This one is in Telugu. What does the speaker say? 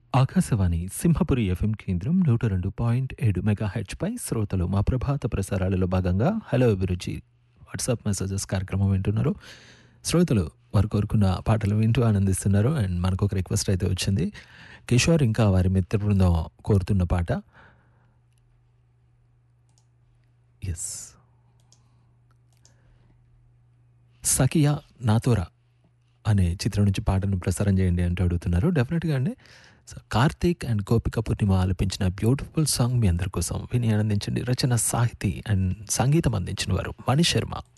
ఆకాశవాణి సింహపురి ఎఫ్ఎం కేంద్రం నూట రెండు పాయింట్ ఏడు మెగా పై శ్రోతలు మా ప్రభాత ప్రసారాలలో భాగంగా హలో అభిరుచి వాట్సాప్ మెసేజెస్ కార్యక్రమం వింటున్నారు శ్రోతలు వారు కోరుకున్న పాటలు వింటూ ఆనందిస్తున్నారు అండ్ మనకు ఒక రిక్వెస్ట్ అయితే వచ్చింది కిషోర్ ఇంకా వారి మిత్ర బృందం కోరుతున్న పాట ఎస్ సఖియా నాతోరా అనే చిత్రం నుంచి పాటను ప్రసారం చేయండి అంటూ అడుగుతున్నారు డెఫినెట్గా అండి సో కార్తీక్ అండ్ గోపిక పూర్ణిమ ఆలపించిన బ్యూటిఫుల్ సాంగ్ మీ అందరి కోసం విని ఆనందించండి రచన సాహితీ అండ్ సంగీతం అందించిన వారు మణి శర్మ